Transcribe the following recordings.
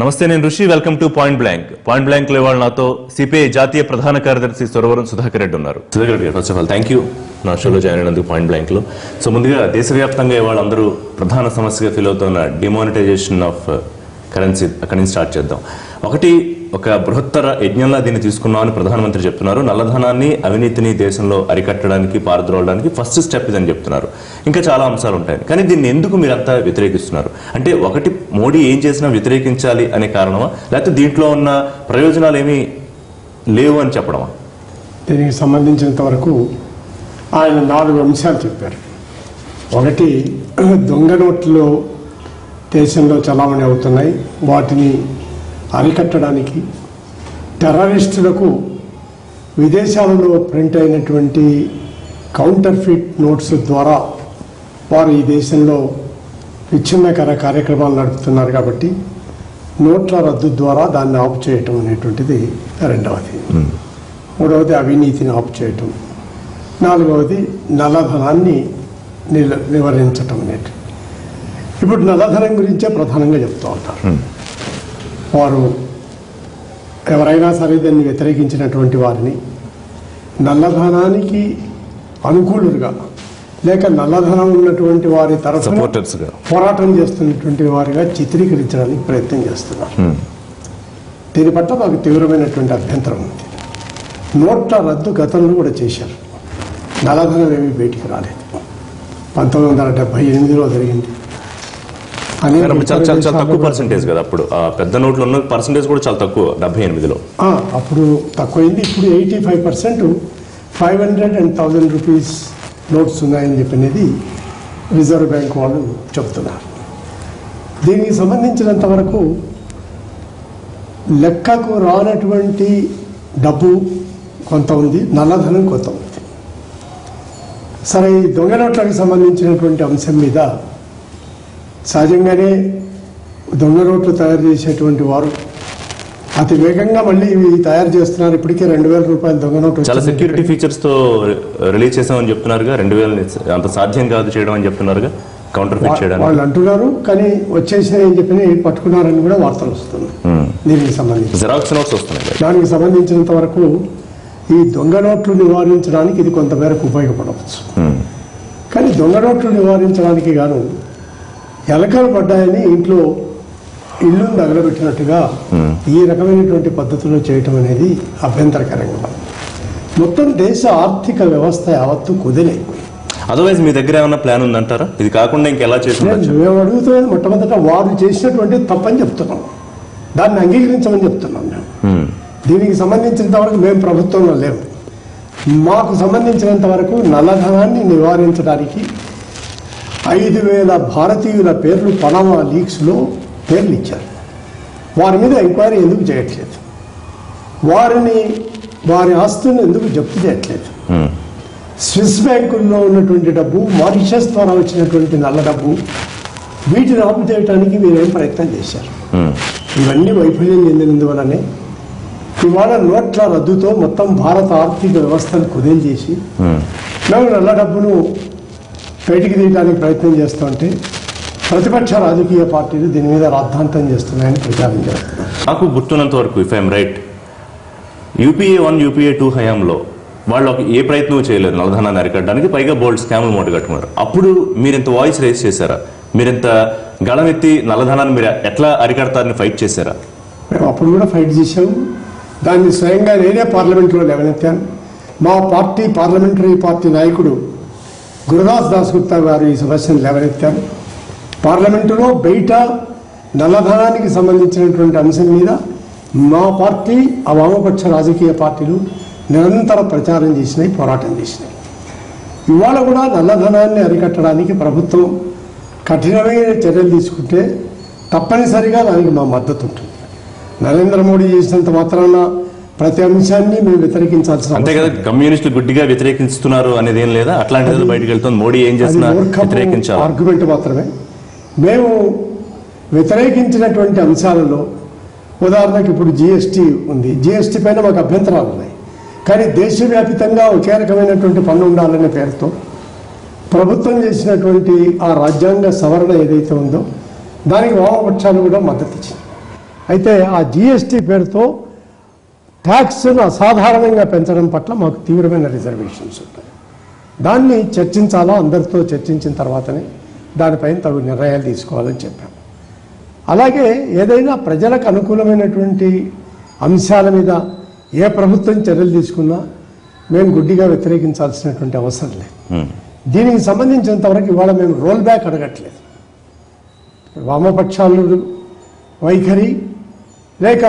నమస్తే నేను Rishi welcome to point blank point blank లో ఇవాళ నాతో సిపిఐ జాతీయ ప్రధాన కార్యదర్శి సురవరం సుధాకర్ రెడ్డి ఉన్నారు Sudhakar Reddy first of all thank you నా షోలో జాయిన్ అయినందుకు పాయింట్ బ్లాంక్ లో సో ముందుగా దేశవ్యాప్తంగా ఇవాళ అందరూ ప్రధాన సమస్యగా ఫీల్ అవుతున్న డిమానిటైజేషన్ ఆఫ్ కరెన్సీ అక్కడి నుంచి స్టార్ట్ చేద్దాం ఒకటి ఒక బృహత్తర యజ్ఞంలా దీన్ని తీసుకున్నామని ప్రధానమంత్రి చెప్తున్నారు నల్లధనాన్ని అవినీతిని దేశంలో అరికట్టడానికి పారద్రోలడానికి ఫస్ట్ స్టెప్ ఇదని చెప్తున్నారు ఇంకా చాలా అంశాలు ఉంటాయి కానీ దీన్ని ఎందుకు మీరంతా వ్యతిరేకిస్తున్నారు అంటే ఒకటి మోడీ ఏం చేసినా వ్యతిరేకించాలి అనే కారణమా లేకపోతే దీంట్లో ఉన్న ప్రయోజనాలు ఏమీ లేవు అని చెప్పడమా దీనికి సంబంధించినంత వరకు ఆయన నాలుగు అంశాలు చెప్పారు ఒకటి దొంగ నోట్లు దేశంలో చలామణి అవుతున్నాయి వాటిని అరికట్టడానికి టెర్రరిస్టులకు విదేశాలలో ప్రింట్ అయినటువంటి కౌంటర్ ఫిట్ నోట్స్ ద్వారా వారు ఈ దేశంలో విచ్ఛిన్నకర కార్యక్రమాలు నడుపుతున్నారు కాబట్టి నోట్ల రద్దు ద్వారా దాన్ని ఆపు చేయటం అనేటువంటిది రెండవది మూడవది అవినీతిని ఆపు చేయటం నాలుగవది నల్లధనాన్ని నిల నివారించటం అనేది ఇప్పుడు నల్లధనం గురించే ప్రధానంగా చెప్తూ ఉంటారు వారు ఎవరైనా సరే దాన్ని వ్యతిరేకించినటువంటి వారిని నల్లధనానికి అనుకూలుగా లేక నల్లధనం ఉన్నటువంటి వారి తరఫున సపోర్టర్స్ గా పోరాటం చేస్తున్నటువంటి వారిగా చిత్రీకరించడానికి ప్రయత్నం చేస్తున్నారు దీని పట్ల మాకు తీవ్రమైనటువంటి అభ్యంతరం ఉంది నోట్ల రద్దు గతంలో కూడా చేశారు నల్లధనం ఏమీ బయటికి రాలేదు పంతొమ్మిది వందల డెబ్బై ఎనిమిదిలో జరిగింది అనేక కానీ అప్పుడు చాలా చాలా చాలా తక్కువ దేశాల్లో- పర్సంటేజ్ కదా అప్పుడు ఆ పెద్ద నోట్లు ఉన్న పర్సంటేజ్ కూడా చాలా తక్కువ డెబ్బై ఎనిమిదిలో ఆ, అప్పుడు తక్కువైంది ఇప్పుడు eighty five percent five hundred and thousand rupees notes ఉన్నాయని చెప్పినది రిజర్వ్ బ్యాంక్ వాళ్ళు చెప్తున్నారు దీనికి సంబంధించినంత వరకు లెక్కకు రానటువంటి డబ్బు కొంత ఉంది నల్లధనం కొంత ఉంది సరే ఈ దొంగ నోట్లకు సంబంధించినటువంటి అంశం మీద సహజంగానే దొంగ నోట్లు తయారు చేసేటువంటి వారు అతి వేగంగా మళ్ళీ ఇవి తయారు చేస్తున్నారు ఇప్పటికే రెండు వేల రూపాయల దొంగ నోటు చాలా వచ్చింది. సెక్యూరిటీ ఫీచర్స్ తో రిలీజ్ చేసామని చెప్తున్నారుగా రెండు వేల అంత సాధ్యం కాదు చేయడం అని చెప్తున్నారుగా కౌంటర్ ఫిట్ వా- చేయడానికి వాళ్ళు అంటున్నారు కానీ వచ్చేసినాయి అని చెప్పి పట్టుకున్నారని కూడా వార్తలు వస్తున్నాయి దీనికి సంబంధించి జెరాక్స్ నోట్స్ వస్తున్నాయి దానికి సంబంధించినంత వరకు ఈ దొంగ నోట్లు నివారించడానికి ఇది కొంతమేరకు ఉపయోగపడవచ్చు Hmm. కానీ దొంగ నోట్లు నివారించడానికి గాను ఎలకలు పడ్డాయని ఇంట్లో ఇల్లు తగలబెట్టినట్టుగా ఈ రకమైనటువంటి పద్ధతిలో చేయటం అనేది అభ్యంతరకరంగా ఉంది. మొత్తం దేశ ఆర్థిక వ్యవస్థ యావత్తు కుదిలైపోయింది అదర్వైజ్ మీ దగ్గర ఏమైనా ప్లాన్ ఉందంటారా ఇది కాకుండా ఇంకెలా చేసి ఉండొచ్చు మేము అడుగుతున్నది మొట్టమొదట వారు చేసినటువంటి తప్పని చెప్తున్నాం దాన్ని అంగీకరించమని చెప్తున్నాం మేము Hmm. దీనికి సంబంధించినంత వరకు మేము ప్రభుత్వంలో లేము మాకు సంబంధించినంత వరకు నల్లధనాన్ని నివారించడానికి ఐదు వేల భారతీయుల పేర్లు పనామా లీక్స్లో పేర్లు ఇచ్చారు వారి మీద ఎంక్వైరీ ఎందుకు చేయట్లేదు వారిని వారి ఆస్తులను ఎందుకు జప్తు చేయట్లేదు Hmm. స్విస్ బ్యాంకుల్లో ఉన్నటువంటి డబ్బు మారిషస్ ద్వారా వచ్చినటువంటి నల్ల డబ్బు వీటిని ఆపు చేయడానికి మీరేం ప్రయత్నం చేశారు Hmm. ఇవన్నీ వైఫల్యం చెందినందువలనే ఇవాళ నోట్ల రద్దుతో మొత్తం భారత ఆర్థిక వ్యవస్థను కుదేలు చేసి Hmm. మేము నల్ల డబ్బును బయటికి తీయడానికి ప్రయత్నం చేస్తుంటే ప్రతిపక్ష రాజకీయ పార్టీలు దీని మీద రాద్ధాంతం చేస్తున్నాయని ప్రచారం చేస్తున్నారు నాకు గుర్తున్నంత వరకు if I'm right UPA one UPA two హయాంలో వాళ్ళు ఒక ఏ ప్రయత్నం చేయలేదు నల్లధనాన్ని అరికట్టడానికి పైగా బోల్డ్ స్కాములు మూట కట్టుకున్నారు అప్పుడు మీరింత వాయిస్ రేస్ చేశారా మీరింత గళమెత్తి నల్లధనాన్ని మీరు ఎట్లా అరికడతారని ఫైట్ చేశారా మేము అప్పుడు కూడా ఫైట్ చేశాము దాన్ని స్వయంగా నేనే పార్లమెంట్లో లేవనెత్తాను మా పార్టీ పార్లమెంటరీ పార్టీ నాయకుడు గురుదాస్ దాస్ గుప్తా గారు ఈ సమస్యను లేవనెత్తారు పార్లమెంటులో బయట నల్లధనానికి సంబంధించినటువంటి అంశం మీద మా పార్టీ ఆ వామపక్ష రాజకీయ పార్టీలు నిరంతర ప్రచారం చేసినాయి పోరాటం చేసినాయి ఇవాళ కూడా నల్లధనాన్ని అరికట్టడానికి ప్రభుత్వం కఠినమైన చర్యలు తీసుకుంటే తప్పనిసరిగా దానికి మా మద్దతు ఉంటుంది నరేంద్ర మోడీ చేసినంత మాత్రాన ప్రతి అంశాన్ని మేము వ్యతిరేకించాల్సిన అంతే కదా కమ్యూనిస్టులు గుడ్డిగా వ్యతిరేకిస్తున్నారు అనేది ఏం లేదా అట్లాంటిది బయటకు వెళ్తుంది మోడీ ఏం అది చేస్తున్నా మూర్ఖపు వ్యతిరేకించాలి ఆర్గ్యుమెంట్ మాత్రమే మేము వ్యతిరేకించినటువంటి అంశాలలో ఉదాహరణకు ఇప్పుడు జిఎస్టీ ఉంది జిఎస్టీ పైన మాకు అభ్యంతరాలు ఉన్నాయి కానీ దేశవ్యాపితంగా ఒకే రకమైనటువంటి పన్ను ఉండాలనే పేరుతో ప్రభుత్వం చేసినటువంటి ఆ రాజ్యాంగ సవరణ ఏదైతే ఉందో దానికి వామపక్షాలు కూడా మద్దతు ఇచ్చింది అయితే ఆ జిఎస్టీ పేరుతో ట్యాక్స్ను అసాధారణంగా పెంచడం పట్ల మాకు తీవ్రమైన రిజర్వేషన్స్ ఉంటాయి దాన్ని చర్చించాలా అందరితో చర్చించిన తర్వాతనే దానిపైన తగు నిర్ణయాలు తీసుకోవాలని చెప్పాము అలాగే ఏదైనా ప్రజలకు అనుకూలమైనటువంటి అంశాల మీద ఏ ప్రభుత్వం చర్యలు తీసుకున్నా మేము గుడ్డిగా వ్యతిరేకించాల్సినటువంటి అవసరం లేదు ఉమ్. దీనికి సంబంధించినంత వరకు ఇవాళ మేము రోల్ బ్యాక్ అడగట్లేదు వామపక్షాలు వైఖరి లేక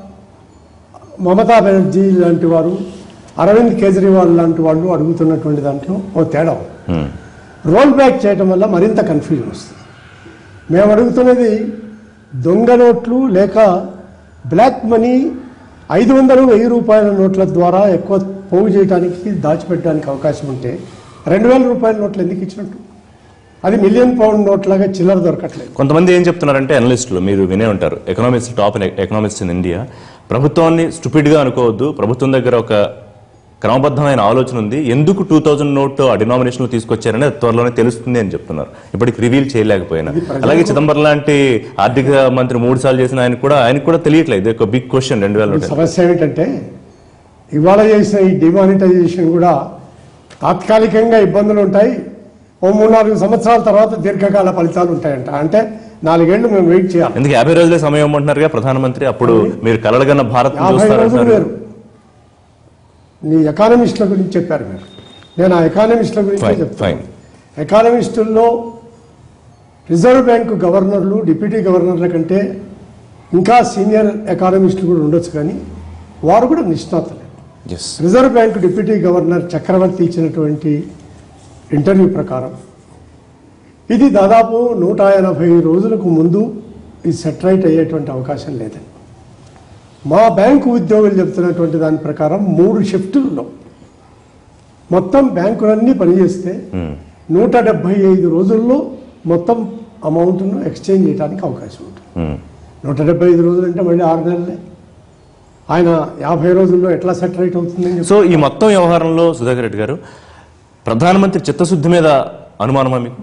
మమతా బెనర్జీ లాంటి వారు అరవింద్ కేజ్రీవాల్ లాంటి వాళ్ళు అడుగుతున్నటువంటి దాంట్లో ఓ తేడా ఉంది. ఉమ్. రోల్ బ్యాక్ చేయడం వల్ల మరింత కన్ఫ్యూజన్ వస్తుంది మేము అడుగుతున్నది దొంగ నోట్లు లేక బ్లాక్ మనీ ఐదు వందలు వెయ్యి రూపాయల నోట్ల ద్వారా ఎక్కువ పోగు చేయడానికి దాచిపెట్టడానికి అవకాశం ఉంటే రెండు వేల రూపాయల నోట్లు ఎందుకు ఇచ్చినట్టు అది మిలియన్ పౌండ్ నోట్లాగా చిల్లర దొరకట్లేదు కొంతమంది ఏం చెప్తున్నారంటే అనలిస్టులు మీరు వినే ఉంటారు economics top economics in India ప్రభుత్వాన్ని స్టూపిడ్ గా అనుకోవద్దు ప్రభుత్వం దగ్గర ఒక క్రమబద్ధమైన ఆలోచన ఉంది ఎందుకు టూ థౌజండ్ నోట్ ఆ డినామినేషన్ లో తీసుకొచ్చారని అది త్వరలోనే తెలుస్తుంది అని చెప్తున్నారు ఇప్పటికి రివీల్ చేయలేకపోయినా అలాగే చిదంబరం లాంటి ఆర్థిక మంత్రి మూడు సార్లు చేసిన ఆయన కూడా ఆయనకు కూడా తెలియట్లేదు ఇది ఒక బిగ్ క్వశ్చన్ రెండు వేల సమస్య ఏమిటంటే ఇవాళ చేసిన ఈ డిమానిటైజేషన్ కూడా తాత్కాలికంగా ఇబ్బందులు ఉంటాయి ఓ మూడు నాలుగు సంవత్సరాల తర్వాత దీర్ఘకాల ఫలితాలు ఉంటాయంట అంటే నాలుగేళ్లు మేము వెయిట్ చేయాలి ఎందుకు యాభై రోజులే సమయం ఇవ్వమంటున్నారుగా ప్రధానమంత్రి అప్పుడు మీరు కలలుగన్న భారత్ యాభై రోజులు చూస్తారంటున్నారు వేరు నీ ఎకానమిస్టుల గురించి చెప్పారు మీరు నేను ఆ ఎకానమిస్టుల గురించి Fine, చెప్తాను fine. ఎకానమిస్టుల్లో రిజర్వ్ బ్యాంకు గవర్నర్లు డిప్యూటీ గవర్నర్ల కంటే ఇంకా సీనియర్ ఎకానమిస్టులు కూడా ఉండొచ్చు కానీ వారు కూడా నిష్ణాతులే ఎస్ reserve bank deputy governor Chakravarthy ఇచ్చినటువంటి ఇంటర్వ్యూ ప్రకారం ఇది దాదాపు నూట ఎనభై రోజులకు ముందు ఇది సెటరైట్ అయ్యేటువంటి అవకాశం లేదని మా బ్యాంకు ఉద్యోగులు చెప్తున్నటువంటి దాని ప్రకారం మూడు షిఫ్టుల్లో మొత్తం బ్యాంకులన్నీ పనిచేస్తే నూట డెబ్బై ఐదు రోజుల్లో మొత్తం అమౌంట్ను ఎక్స్చేంజ్ చేయడానికి అవకాశం ఉంటుంది నూట డెబ్బై ఐదు రోజులు అంటే మళ్ళీ ఆరు నెలలే ఆయన యాభై రోజుల్లో ఎట్లా సెటరైట్ అవుతుందని చెప్పి సో ఈ మొత్తం వ్యవహారంలో సుధాకర్ రెడ్డి గారు ప్రధానమంత్రి చిత్తశుద్ధి మీద అనుమానమా మీకు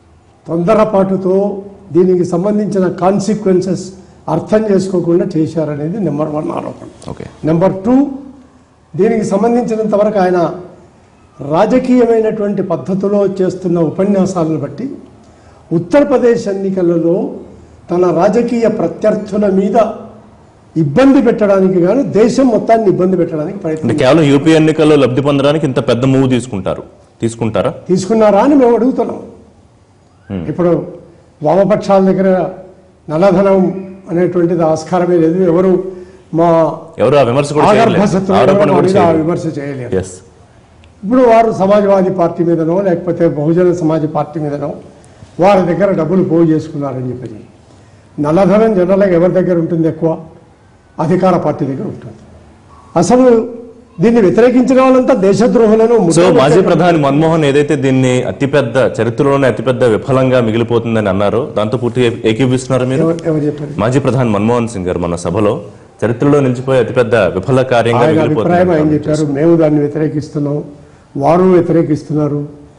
తొందరపాటుతో దీనికి సంబంధించిన కాన్సిక్వెన్సెస్ అర్థం చేసుకోకుండా చేశారనేది నెంబర్ వన్ ఆరోపణ ఓకే నెంబర్ టూ దీనికి సంబంధించినంత వరకు ఆయన రాజకీయమైనటువంటి పద్ధతిలో చేస్తున్న ఉపన్యాసాలను బట్టి ఉత్తరప్రదేశ్ ఎన్నికలలో తన రాజకీయ ప్రత్యర్థుల మీద ఇబ్బంది పెట్టడానికి గాను దేశం మొత్తాన్ని ఇబ్బంది పెట్టడానికి అంటే ప్రయత్నం కేవలం యూపీ ఎన్నికల్లో లబ్ధి పొందడానికి ఇంత పెద్ద మూవ్ తీసుకుంటారు తీసుకుంటారా తీసుకున్నారా అని మేము అడుగుతున్నాం ఇప్పుడు వామపక్షాల దగ్గర నల్లధనం అనేటువంటిది ఆస్కారమే లేదు ఎవరు మా ఎవరు ఆ విమర్శ కూడా ఆగర్భశత్రువులు ఆరోపణ ఎవరు కూడా మా మీద ఆ చేయలేదు విమర్శ చేయలేరు ఎస్ ఇప్పుడు వారు సమాజ్వాదీ పార్టీ మీదనో లేకపోతే బహుజన సమాజ్ పార్టీ మీదనో వారి దగ్గర డబ్బులు పోగు చేసుకున్నారని చెప్పి నల్లధనం జనరల్గా ఎవరి దగ్గర ఉంటుంది ఎక్కువ అధికార పార్టీ దగ్గర ఉంటుంది అసలు దీన్ని వ్యతిరేకించిన వాళ్ళంతా దేశద్రోహులను సో ముద్రలు మాజీ పెట్టారు. ప్రధాని మన్మోహన్ ఏదైతే దీన్ని అతిపెద్ద చరిత్రలోనే అతిపెద్ద విఫలంగా మిగిలిపోతుందని అన్నారో దాంతో పూర్తిగా ఏకీపిస్తున్నారు మీరు ఎవరు- ఎవరు చెప్పారు మాజీ ప్రధాని మన్మోహన్ సింగ్ గారు మన సభలో చరిత్రలో నిలిచిపోయే అతిపెద్ద విఫల కార్యంగా ఆయన అభిప్రాయం ఆయన మిగిలిపోతుంది చెప్పారు మేము దాన్ని వ్యతిరేకిస్తున్నాం వారు వ్యతిరేకిస్తున్నారు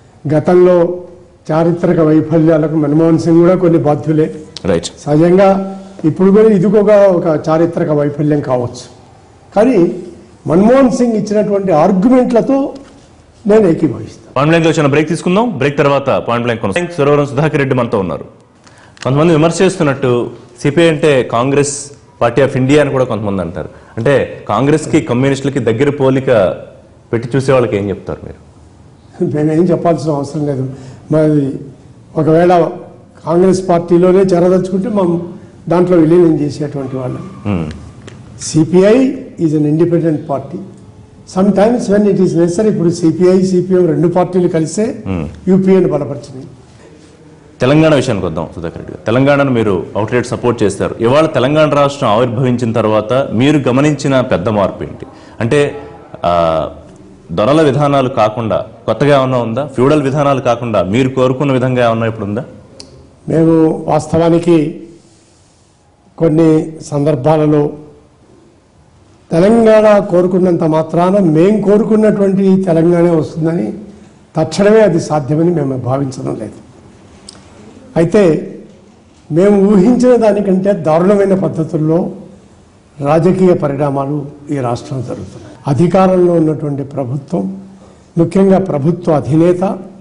గతంలో చారిత్రక వైఫల్యాలకు మన్మోహన్ సింగ్ కూడా కొన్ని బాధ్యులే రైట్ సహజంగా ఇప్పుడు కూడా ఇది కూడా ఒక చారిత్రక వైఫల్యం కావచ్చు కానీ మన్మోహన్ సింగ్ ఇచ్చినటువంటి ఆర్గ్యుమెంట్లతో నేను ఏకీభవిస్తాను పాయింట్ బ్లాంక్ లో చిన్న బ్రేక్ తీసుకుందాం బ్రేక్ తర్వాత పాయింట్ బ్లాంక్ కొనసాగి సురవరం సుధాకర్ రెడ్డి మనతో ఉన్నారు కొంతమంది విమర్శ చేస్తున్నట్టు సిపిఐ అంటే కాంగ్రెస్ పార్టీ ఆఫ్ ఇండియా అని కూడా కొంతమంది అంటారు అంటే కాంగ్రెస్ కి కమ్యూనిస్టులకి దగ్గర పోలిక పెట్టి చూసే వాళ్ళకి ఏం చెప్తారు మీరు మేమేం చెప్పాల్సిన అవసరం లేదు మరి ఒకవేళ కాంగ్రెస్ పార్టీలోనే చేరదలుచుకుంటే మనం దాంట్లో విలీనం చేసేటువంటి వాళ్ళం Hmm. CPI is an independent party some times when it is necessary ఇప్పుడు సిపిఐ సిపిఎం రెండు పార్టీలు కలిసే యూపీఏని బలపరిచినాయి తెలంగాణ విషయానికి వద్దాం సుధాకర్ రెడ్డి గారు తెలంగాణను మీరు అవుట్లెట్ సపోర్ట్ చేస్తారు ఇవాళ తెలంగాణ రాష్ట్రం ఆవిర్భవించిన తర్వాత మీరు గమనించిన పెద్ద మార్పు ఏంటి అంటే ఆ, దొరల విధానాలు కాకుండా కొత్తగా ఏమన్నా ఉందా ఫ్యూడల్ విధానాలు కాకుండా మీరు కోరుకున్న విధంగా ఏమన్నా ఇప్పుడు ఉందా మేము వాస్తవానికి కొన్ని సందర్భాలలో తెలంగాణ కోరుకున్నంత మాత్రాన మేం కోరుకున్నటువంటి తెలంగాణ వస్తుందని తక్షణమే అది సాధ్యమని మేము భావించడం లేదు అయితే మేము ఊహించిన దానికంటే దారుణమైన పద్ధతుల్లో రాజకీయ పరిణామాలు ఈ రాష్ట్రంలో జరుగుతున్నాయి అధికారంలో ఉన్నటువంటి ప్రభుత్వం ముఖ్యంగా ప్రభుత్వ అధినేత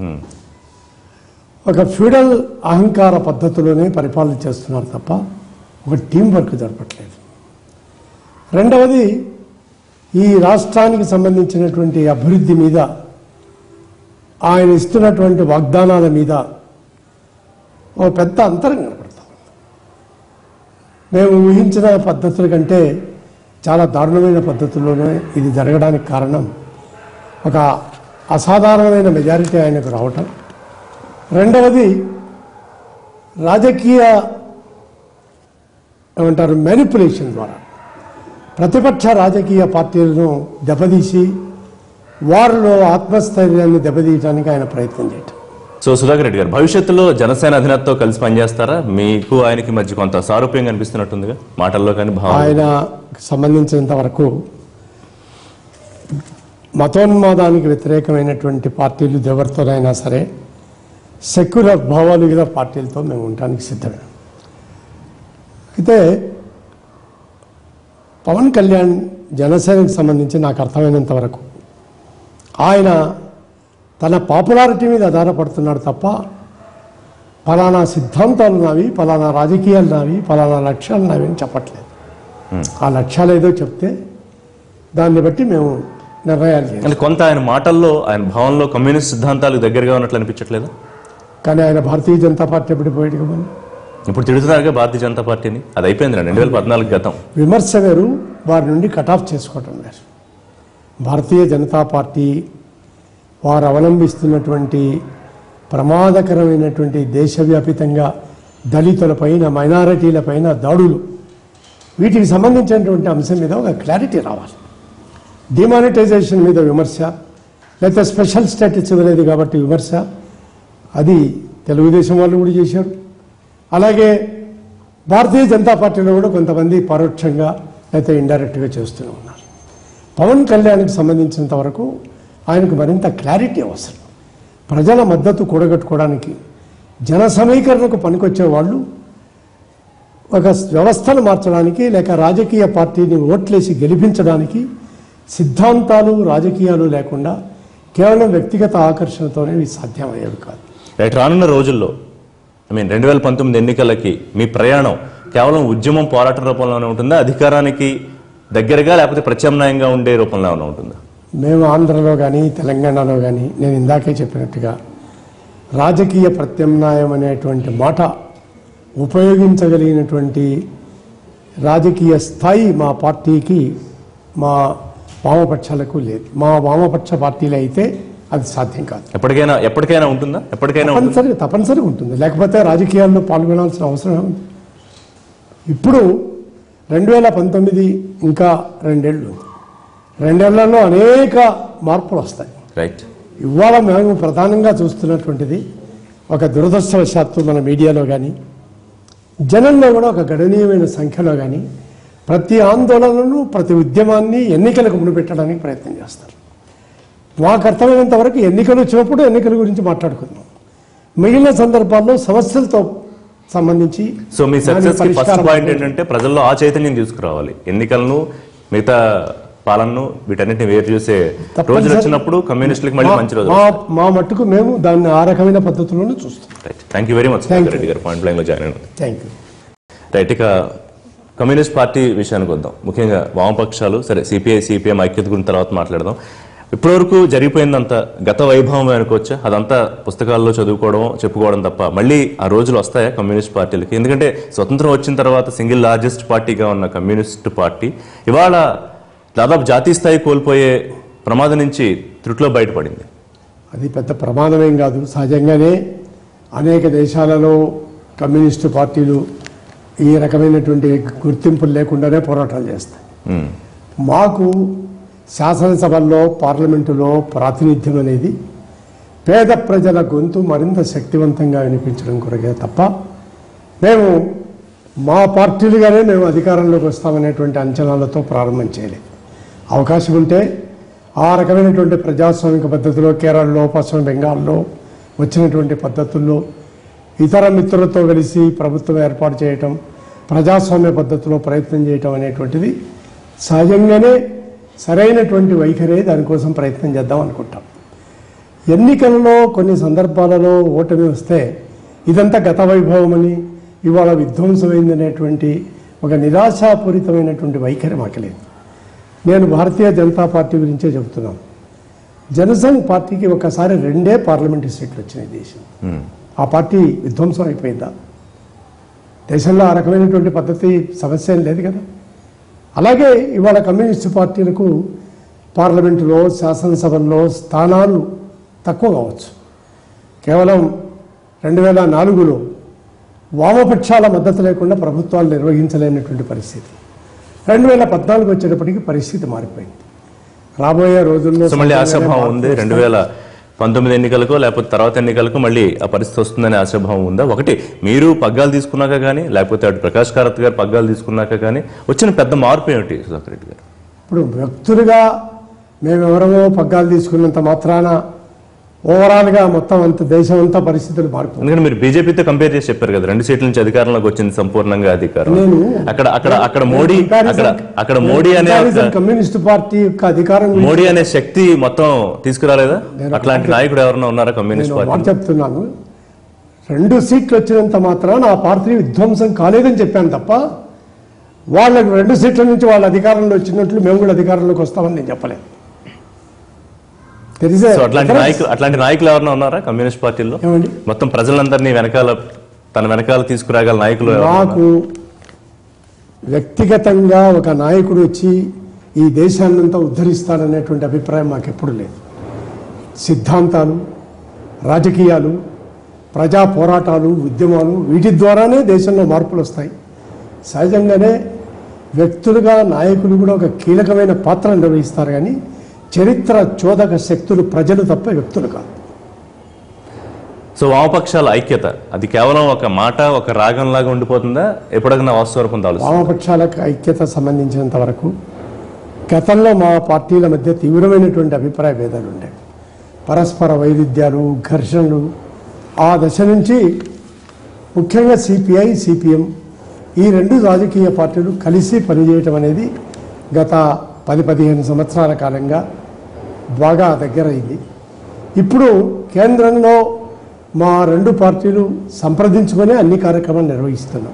ఒక ఫ్యూడల్ అహంకార పద్ధతిలోనే పరిపాలన చేస్తున్నారు తప్ప ఒక టీం వర్క్ జరపట్లేదు రెండవది ఈ రాష్ట్రానికి సంబంధించినటువంటి అభివృద్ధి మీద ఆయన ఇస్తున్నటువంటి వాగ్దానాల మీద ఒక పెద్ద అంతరం కనపడతా ఉంది. మేము ఊహించిన పద్ధతుల కంటే చాలా దారుణమైన పద్ధతుల్లోనే ఇది జరగడానికి కారణం ఒక అసాధారణమైన మెజారిటీ ఆయనకు రావటం రెండవది రాజకీయ ఏమంటారు మ్యానిపులేషన్ ద్వారా ప్రతిపక్ష రాజకీయ పార్టీలను దెబ్బతీసి వారిలో ఆత్మస్థైర్యాన్ని దెబ్బతీయడానికి ఆయన ప్రయత్నం చేయటం సో సుధాకర్ రెడ్డి గారు భవిష్యత్తులో జనసేన అధినేతతో కలిసి పనిచేస్తారా మీకు ఆయనకి మధ్య కొంత సారూప్యం కనిపిస్తున్నట్టుందిగా మాటల్లో కానీ భావం ఆయన సంబంధించినంత వరకు మతోన్మాదానికి వ్యతిరేకమైనటువంటి పార్టీలు ఎవరితోనైనా సరే సెక్యులర్ భావాలు గల పార్టీలతో మేము ఉండడానికి సిద్ధమే అయితే పవన్ కళ్యాణ్ జనసేనకు సంబంధించి నాకు అర్థమైనంత వరకు ఆయన తన పాపులారిటీ మీద ఆధారపడుతున్నాడు తప్ప ఫలానా సిద్ధాంతాలు నావి ఫలానా రాజకీయాలు నావి ఫలానా లక్ష్యాలు నావి అని చెప్పట్లేదు ఆ లక్ష్యాలు ఏదో చెప్తే దాన్ని బట్టి మేము నిర్ణయాలు చేయాలి అంటే కొంత ఆయన మాటల్లో ఆయన భావంలో కమ్యూనిస్ట్ సిద్ధాంతాలకు దగ్గరగా ఉన్నట్లు అనిపించట్లేదు కానీ ఆయన భారతీయ జనతా పార్టీ ఎప్పుడు పోయాడు కదా ఇప్పుడు తిడుతున్నారుగా భారతీయ జనతా పార్టీని అది అయిపోయింది రెండు వేల పద్నాలుగు గతం విమర్శ వేరు వారి నుండి కట్ ఆఫ్ చేసుకోవటం వేరు భారతీయ జనతా పార్టీ వారు అవలంబిస్తున్నటువంటి ప్రమాదకరమైనటువంటి దేశవ్యాపితంగా దళితులపైన మైనారిటీలపైన దాడులు వీటికి సంబంధించినటువంటి అంశం మీద ఒక క్లారిటీ రావాలి డిమానిటైజేషన్ మీద విమర్శ లేకపోతే స్పెషల్ స్టేటస్ ఇవ్వలేదు కాబట్టి విమర్శ అది తెలుగుదేశం వాళ్ళు కూడా చేశారు అలాగే భారతీయ జనతా పార్టీలో కూడా కొంతమంది పరోక్షంగా లేకపోతే ఇండైరెక్ట్గా చేస్తూనే ఉన్నారు పవన్ కళ్యాణ్కి సంబంధించినంత వరకు ఆయనకు మరింత క్లారిటీ అవసరం ప్రజల మద్దతు కూడగట్టుకోవడానికి జన సమీకరణకు పనికొచ్చే వాళ్ళు ఒక వ్యవస్థను మార్చడానికి లేక రాజకీయ పార్టీని ఓట్లేసి గెలిపించడానికి సిద్ధాంతాలు రాజకీయాలు లేకుండా కేవలం వ్యక్తిగత ఆకర్షణతోనే ఇవి సాధ్యమయ్యేవి కాదు రైట్ రానున్న రోజుల్లో ఐ మీన్ రెండు వేల పంతొమ్మిది ఎన్నికలకి మీ ప్రయాణం కేవలం ఉద్యమం పోరాట రూపంలోనే ఉంటుందా అధికారానికి దగ్గరగా లేకపోతే ప్రత్యామ్నాయంగా ఉండే రూపంలో ఏమైనా ఉంటుందా మేము ఆంధ్రలో కానీ తెలంగాణలో కానీ నేను ఇందాకే చెప్పినట్టుగా రాజకీయ ప్రత్యామ్నాయం అనేటువంటి మాట ఉపయోగించగలిగినటువంటి రాజకీయ స్థాయి మా పార్టీకి మా వామపక్షాలకు లేదు మా వామపక్ష పార్టీలు అయితే అది సాధ్యం కాదు ఎప్పటికైనా ఎప్పటికైనా ఉంటుందా ఎప్పటికైనా ఉంటుందా తప్పనిసరిగా తప్పనిసరిగా ఉంటుంది లేకపోతే రాజకీయాల్లో పాల్గొనాల్సిన అవసరం ఉంది ఇప్పుడు రెండు వేల పంతొమ్మిది ఇంకా రెండేళ్ళు ఉంది రెండేళ్లలో అనేక మార్పులు వస్తాయి రైట్ ఇవాళ మేము ప్రధానంగా చూస్తున్నటువంటిది ఒక దురదృష్టవశాత్తు మన మీడియాలో కానీ జనంలో కూడా ఒక గణనీయమైన సంఖ్యలో కానీ ప్రతి ఆందోళనను ప్రతి ఉద్యమాన్ని ఎన్నికలకు ముడిపెట్టడానికి ప్రయత్నం చేస్తారు మాకు అర్థమైనంత వరకు ఎన్నికలు వచ్చినప్పుడు ఎన్నికల గురించి మాట్లాడుకుందాం మిగిలిన సందర్భాల్లో సమస్యలతో సంబంధించి సో మీ దాని సక్సెస్ కి ఫస్ట్ పరిష్కారం పాయింట్ ఏంటంటే ప్రజల్లో ఆ చైతన్యం తీసుకురావాలి ఎన్నికలను మిగతా పాలనను వీటన్నిటిని వేరు చూసే తప్పనిసరి- రోజులు వచ్చినప్పుడు కమ్యూనిస్టులకు మళ్ళీ మా- మంచి రోజు మా మా మట్టుకు మేము దాన్ని ఆ రకమైన పద్ధతిలోనే చూస్తాం right thank you very much Thank you. Reddy గారు పాయింట్ బ్లాంక్ లో జాయిన్ అయినందుకు థ్యాంక్ యూ రైట్ ఇక కమ్యూనిస్ట్ పార్టీ విషయానికి వద్దాం ముఖ్యంగా వామపక్షాలు సరే సిపిఐ సిపిఎం ఐక్యత గురించి తర్వాత మాట్లాడదాం ఇప్పటివరకు జరిగిపోయిందంత గత వైభవం అనుకోవచ్చా అదంతా పుస్తకాల్లో చదువుకోవడం చెప్పుకోవడం తప్ప మళ్ళీ ఆ రోజులు వస్తాయా కమ్యూనిస్ట్ పార్టీలకి ఎందుకంటే స్వతంత్రం వచ్చిన తర్వాత సింగిల్ లార్జెస్ట్ పార్టీగా ఉన్న కమ్యూనిస్ట్ పార్టీ ఇవాళ దాదాపు జాతీయ స్థాయి కోల్పోయే ప్రమాదం నుంచి త్రుట్లో బయటపడింది అది పెద్ద ప్రమాదమేం కాదు సహజంగానే అనేక దేశాలలో కమ్యూనిస్టు పార్టీలు ఈ రకమైనటువంటి గుర్తింపులు లేకుండానే పోరాటాలు చేస్తాయి మ్మ్. మాకు శాసనసభల్లో పార్లమెంటులో ప్రాతినిధ్యం అనేది పేద ప్రజల గొంతు మరింత శక్తివంతంగా వినిపించడం కొరకే తప్ప మేము మా పార్టీలుగానే మేము అధికారంలోకి వస్తామనేటువంటి అంచనాలతో ప్రారంభం చేయలేదు అవకాశం ఉంటే ఆ రకమైనటువంటి ప్రజాస్వామిక పద్ధతిలో కేరళలో పశ్చిమ బెంగాల్లో వచ్చినటువంటి పద్ధతుల్లో ఇతర మిత్రులతో కలిసి ప్రభుత్వం ఏర్పాటు చేయటం ప్రజాస్వామ్య పద్ధతిలో ప్రయత్నం చేయటం అనేటువంటిది సహజంగానే సరైనటువంటి వైఖరే దానికోసం ప్రయత్నం చేద్దాం అనుకుంటాం ఎన్నికలలో కొన్ని సందర్భాలలో ఓటమి వస్తే ఇదంతా గత వైభవమని ఇవాళ విధ్వంసమైందనేటువంటి ఒక నిరాశాపూరితమైనటువంటి వైఖరి మాకు లేదు నేను భారతీయ జనతా పార్టీ గురించే చెబుతున్నాను జనసంఘ్ పార్టీకి ఒకసారి రెండే పార్లమెంటు సీట్లు వచ్చినాయి దేశం ఉమ్. ఆ పార్టీ విధ్వంసం అయిపోయిందా దేశంలో ఆ రకమైనటువంటి పద్ధతి సమస్య ఏం లేదు కదా అలాగే ఇవాళ కమ్యూనిస్టు పార్టీలకు పార్లమెంటులో శాసనసభల్లో స్థానాలు తక్కువ కావచ్చు కేవలం రెండు వేల నాలుగులో వామపక్షాల మద్దతు లేకుండా ప్రభుత్వాలు నిర్వహించలేనటువంటి పరిస్థితి రెండు వేల పద్నాలుగు వచ్చేటప్పటికి పరిస్థితి మారిపోయింది రాబోయే రోజుల్లో సో మళ్ళీ ఆశాభావం ఉంది రెండు వేల పంతొమ్మిది ఎన్నికలకు లేకపోతే తర్వాత ఎన్నికలకు మళ్ళీ ఆ పరిస్థితి వస్తుందనే ఆశాభావం ఉందా ఒకటి మీరు పగ్గాలు తీసుకున్నాక కానీ లేకపోతే అటు ప్రకాష్ కారత్ గారు పగ్గాలు తీసుకున్నాక కానీ వచ్చిన పెద్ద మార్పు ఏమిటి సుధాకర్ రెడ్డి గారు ఇప్పుడు వ్యక్తులుగా మేమెవరమో పగ్గాలు తీసుకున్నంత మాత్రాన ఓవరాల్గా మొత్తం అంత దేశం అంతా పరిస్థితులు మారిపోయి ఎందుకంటే మీరు బీజేపీతో కంపేర్ చేసి చెప్పారు కదా రెండు సీట్ల నుంచి అధికారంలోకి వచ్చింది సంపూర్ణంగా అధికారం నేను అక్కడ అక్కడ అక్కడ మోడీ అక్కడ అక్కడ మోడీ అనే ఒక- కమ్యూనిస్ట్ పార్టీ యొక్క అధికారం గురించి మోడీ అనే శక్తి మొత్తం తీసుకురాలేదా అట్లాంటి నాయకుడు ఎవరైనా ఉన్నారా కమ్యూనిస్ట్ నేను పార్టీ మాట చెప్తున్నాను రెండు సీట్లు వచ్చినంత మాత్రాన ఆ పార్టీ విధ్వంసం కాలేదని చెప్పాను తప్ప వాళ్ళకి రెండు సీట్ల నుంచి వాళ్ళ అధికారంలో వచ్చినట్లు మేము కూడా అధికారంలోకి వస్తామని నేను చెప్పలేదు తెలిసే సో అట్లాంటి నాయకులు అట్లాంటి నాయకులు ఎవరైనా ఉన్నారా కమ్యూనిస్ట్ పార్టీలో ఏమండి మొత్తం ప్రజలందరినీ వెనకాల తన వెనకాల తీసుకురాగల నాయకులు ఎవరైనా ఉన్నారా? నాకు వ్యక్తిగతంగా ఒక నాయకుడు వచ్చి ఈ దేశాన్నంతా ఉద్ధరిస్తాడనేటువంటి అభిప్రాయం మాకు ఎప్పుడు లేదు సిద్ధాంతాలు రాజకీయాలు ప్రజా పోరాటాలు ఉద్యమాలు వీటి ద్వారానే దేశంలో మార్పులు వస్తాయి సహజంగానే వ్యక్తులుగా నాయకులు కూడా ఒక కీలకమైన పాత్ర నిర్వహిస్తారు కానీ చరిత్ర చోదక శక్తులు ప్రజలు తప్ప వ్యక్తులు కాదు సో వామపక్షాల ఐక్యత అది కేవలం ఒక మాట ఒక రాగం లాగా ఉండిపోతుందా ఎప్పుడైనా వాస్తవ రూపం దాల్చుతుందా? వామపక్షాలకు ఐక్యత సంబంధించినంత వరకు గతంలో మా పార్టీల మధ్య తీవ్రమైనటువంటి అభిప్రాయ భేదాలు ఉండేవి పరస్పర వైరుధ్యాలు ఘర్షణలు ఆ దశ నుంచి ముఖ్యంగా సిపిఐ సిపిఎం ఈ రెండు రాజకీయ పార్టీలు కలిసి పనిచేయటం అనేది గత పది పదిహేను సంవత్సరాల కాలంగా బాగా దగ్గరైంది ఇప్పుడు కేంద్రంలో మా రెండు పార్టీలు సంప్రదించుకొని అన్ని కార్యక్రమాలు నిర్వహిస్తున్నాం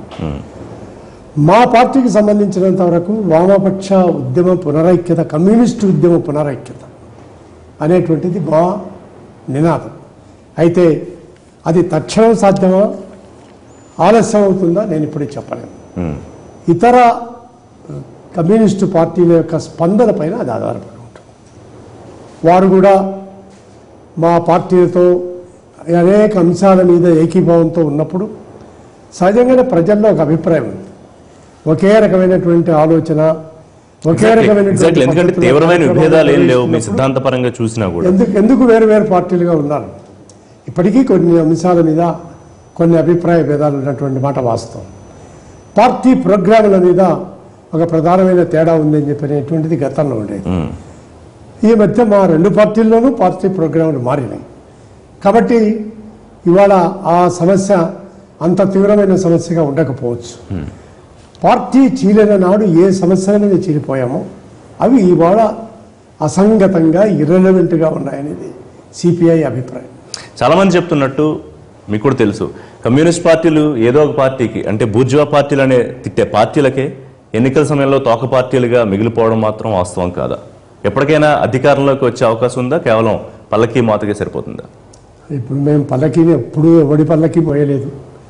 మా పార్టీకి సంబంధించినంత వరకు వామపక్ష ఉద్యమ పునరైక్యత కమ్యూనిస్టు ఉద్యమ పునరైక్యత అనేటువంటిది మా నినాదం అయితే అది తక్షణం సాధ్యమా ఆలస్యం అవుతుందా నేను ఇప్పుడే చెప్పలేను ఉమ్. ఇతర కమ్యూనిస్టు పార్టీల యొక్క స్పందన పైన అది ఆధారపడి ఉంటుంది వారు కూడా మా పార్టీలతో అనేక అంశాల మీద ఏకీభావంతో ఉన్నప్పుడు సహజంగానే ప్రజల్లో ఒక అభిప్రాయం ఉంది ఒకే రకమైనటువంటి ఆలోచన ఒకే రకమైనటువంటి ఎగ్జాక్ట్లీ ఎందుకంటే పద్ధతిలో తీవ్రమైన విభేదాలు ఏం లేవు మీ నిర్వహిస్తున్నప్పుడు సిద్ధాంతపరంగా చూసినా కూడా ఎందుకు ఎందుకు వేరు వేరు పార్టీలుగా ఉన్నారు ఇప్పటికీ కొన్ని అంశాల మీద కొన్ని అభిప్రాయ భేదాలు ఉన్నటువంటి మాట వాస్తవం పార్టీ ప్రోగ్రాముల మీద ఒక ప్రధానమైన తేడా ఉందని చెప్పినటువంటిది గతంలో ఉండేది ఉమ్. ఈ మధ్య మా రెండు పార్టీల్లోనూ పార్టీ ప్రోగ్రాములు మారినాయి కాబట్టి ఇవాళ ఆ సమస్య అంత తీవ్రమైన సమస్యగా ఉండకపోవచ్చు పార్టీ చీలిన నాడు ఏ సమస్య మీద చీలిపోయామో అవి ఇవాళ అసంగతంగా ఇర్రెలవెంట్గా ఉన్నాయనేది సిపిఐ అభిప్రాయం చాలా మంది చెప్తున్నట్టు మీకు కూడా తెలుసు కమ్యూనిస్ట్ పార్టీలు ఏదో ఒక పార్టీకి అంటే బూర్జువా పార్టీలు అనే తిట్టే పార్టీలకే ఎన్నికల సమయంలో తోక పార్టీలుగా మిగిలిపోవడం మాత్రం వాస్తవం కాదా ఎప్పటికైనా అధికారంలోకి వచ్చే అవకాశం ఉందా కేవలం పల్లకి మాతకే సరిపోతుందా ఇప్పుడు మేము పల్లకిని ఎప్పుడూ ఎవడి పల్లకి పోయలేదు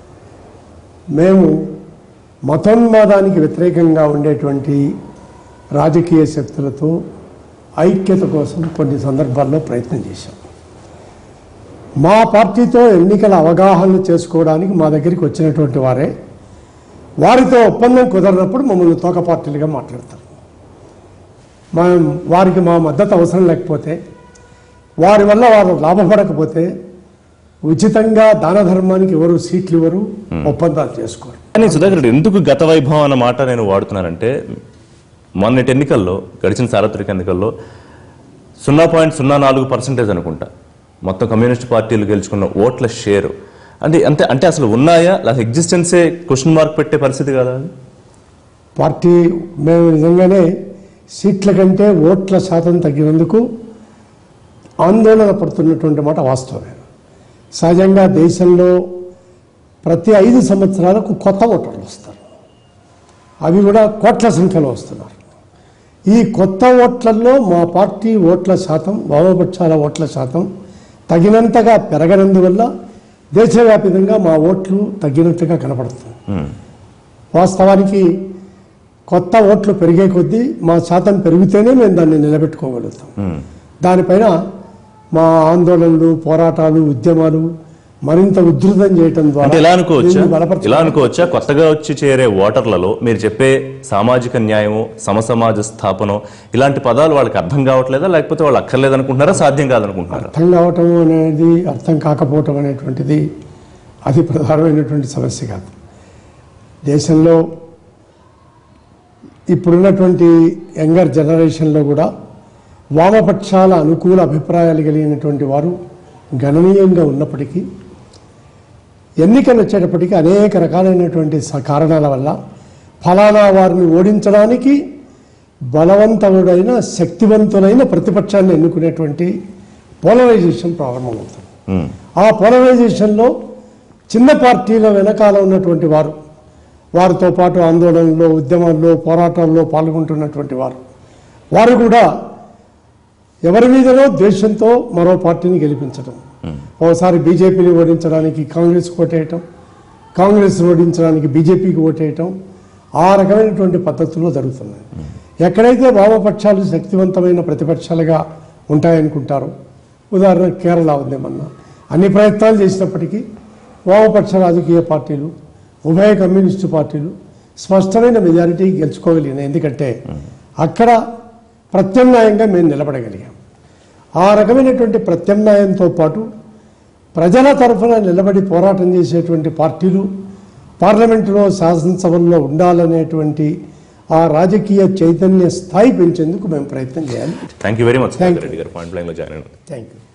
మేము మతోన్మాదానికి వ్యతిరేకంగా ఉండేటువంటి రాజకీయ శక్తులతో ఐక్యత కోసం కొన్ని సందర్భాల్లో ప్రయత్నం చేశాం మా పార్టీతో ఎన్నికల అవగాహన చేసుకోవడానికి మా దగ్గరికి వచ్చినటువంటి వారే వారితో ఒప్పందం కుదరినప్పుడు మమ్మల్ని తోక పార్టీలుగా మాట్లాడతారు మనం వారికి మా మద్దతు అవసరం లేకపోతే వారి వల్ల వారు లాభపడకపోతే ఉచితంగా దాన ధర్మానికి ఎవరు సీట్లు ఇవ్వరు ఒప్పందాలు చేసుకోరు కానీ సుధాకర్ రెడ్డి ఎందుకు గత వైభవం అన్న మాట నేను వాడుతున్నానంటే మొన్నటి ఎన్నికల్లో గడిచిన సార్వత్రిక ఎన్నికల్లో సున్నా పాయింట్ సున్నా నాలుగు పర్సెంటేజ్ అనుకుంటా మొత్తం కమ్యూనిస్ట్ పార్టీలు గెలుచుకున్న ఓట్ల షేరు అంటే అంతే అంటే అసలు ఉన్నాయా లేదా ఎగ్జిస్టెన్సే క్వశ్చన్ మార్క్ పెట్టే పరిస్థితి కదా అది? పార్టీ మేము నిజంగానే సీట్ల కంటే ఓట్ల శాతం తగ్గినందుకు ఆందోళన పడుతున్నటువంటి మాట వాస్తవమే సహజంగా దేశంలో ప్రతి ఐదు సంవత్సరాలకు కొత్త ఓటర్లు వస్తారు అవి కూడా కోట్ల సంఖ్యలో వస్తున్నారు ఈ కొత్త ఓట్లలో మా పార్టీ ఓట్ల శాతం వామపక్షాల ఓట్ల శాతం తగినంతగా పెరగనందువల్ల దేశవ్యాప్తంగా మా ఓట్లు తగ్గినట్టుగా కనపడుతుంది ఉమ్. వాస్తవానికి కొత్త ఓట్లు పెరిగే కొద్దీ మా శాతం పెరిగితేనే మేము దాన్ని నిలబెట్టుకోగలుగుతాం ఉమ్. దానిపైన మా ఆందోళనలు పోరాటాలు ఉద్యమాలు మరింత ఉధృతం చేయటం ద్వారా అంటే ఇలా అనుకోవచ్చా దీన్ని బలపరచ- ఇలా అనుకోవచ్చా కొత్తగా వచ్చి చేరే ఓటర్లలో మీరు చెప్పే సామాజిక న్యాయము సమసమాజ స్థాపనం ఇలాంటి పదాలు వాళ్ళకి అర్థం కావట్లేదా లేకపోతే వాళ్ళు అక్కర్లేదు అనుకుంటున్నారా సాధ్యం కాదనుకుంటున్నారా అర్థం కావటం అనేది అర్థం కాకపోవటం అనేటువంటిది అది ప్రధానమైనటువంటి సమస్య కాదు దేశంలో ఇప్పుడున్నటువంటి యంగర్ జనరేషన్లో కూడా వామపక్షాల అనుకూల అభిప్రాయాలు కలిగినటువంటి వారు గణనీయంగా ఉన్నప్పటికీ ఎన్నికలు వచ్చేటప్పటికీ అనేక రకాలైనటువంటి స- కారణాల వల్ల ఫలానా వారిని ఓడించడానికి బలవంతుడైన శక్తివంతులైన ప్రతిపక్షాన్ని ఎన్నుకునేటువంటి పోలరైజేషన్ ప్రారంభమవుతుంది ఉమ్. ఆ పోలరైజేషన్లో చిన్న పార్టీల వెనకాల ఉన్నటువంటి వారు వారితో పాటు ఆందోళనలో ఉద్యమాల్లో పోరాటాల్లో పాల్గొంటున్నటువంటి వారు వారు కూడా ఎవరి మీదనో ద్వేషంతో మరో పార్టీని గెలిపించడం ఓసారి బీజేపీని ఓడించడానికి కాంగ్రెస్ ఓటేయటం కాంగ్రెస్ ఓడించడానికి బీజేపీకి ఓటేయటం ఆ రకమైనటువంటి పద్ధతుల్లో జరుగుతున్నాయి ఎక్కడైతే వామపక్షాలు శక్తివంతమైన ప్రతిపక్షాలుగా ఉంటాయనుకుంటారో ఉదాహరణ కేరళ ఉంది మొన్న అన్ని ప్రయత్నాలు చేసినప్పటికీ వామపక్ష రాజకీయ పార్టీలు ఉభయ కమ్యూనిస్టు పార్టీలు స్పష్టమైన మెజారిటీ గెలుచుకోగలిగినాయి ఎందుకంటే అక్కడ ప్రత్యామ్నాయంగా మేము నిలబడగలిగాం ఆ రకమైనటువంటి ప్రత్యామ్నాయంతో పాటు ప్రజల తరఫున నిలబడి పోరాటం చేసేటువంటి పార్టీలు పార్లమెంటులో శాసనసభల్లో ఉండాలనేటువంటి ఆ రాజకీయ చైతన్య స్థాయి పెంచేందుకు మేము ప్రయత్నం చేయాలి thank you very much Thank you. Reddy గారు పాయింట్ బ్లాంక్ లో జాయిన్ అయినందుకు థ్యాంక్ యూ